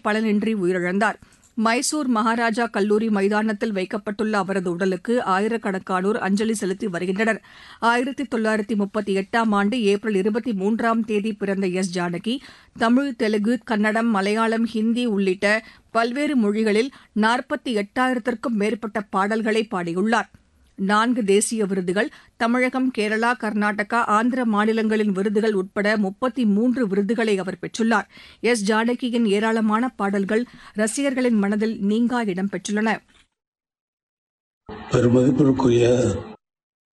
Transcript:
பலனின்றி உயிரிழந்தார் மைசூர் மகாராஜா கல்லூரி மைதானத்தில் வைக்கப்பட்டுள்ள அவரது உடலுக்கு ஆயிரக்கணக்கானோர் அஞ்சலி செலுத்தி வருகின்றனர் ஆயிரத்தி தொள்ளாயிரத்தி முப்பத்தி எட்டாம் ஆண்டு ஏப்ரல் இருபத்தி மூன்றாம் தேதி பிறந்த எஸ் ஜானகி தமிழ் தெலுங்கு கன்னடம் மலையாளம் ஹிந்தி உள்ளிட்ட பல்வேறு மொழிகளில் நாற்பத்தி எட்டாயிரத்திற்கும் மேற்பட்ட பாடல்களை பாடியுள்ளார் நான்கு தேசிய விருதுகள் தமிழகம் கேரளா கர்நாடகா ஆந்திர மாநிலங்களின் விருதுகள் உட்பட முப்பத்தி மூன்று விருதுகளை அவர் பெற்றுள்ளார் எஸ் ஜானகியின் ஏராளமான பாடல்கள் ரசிகர்களின் மனதில் நீங்கா இடம் பெற்றுள்ளன பெருமதிப்பிற்குரிய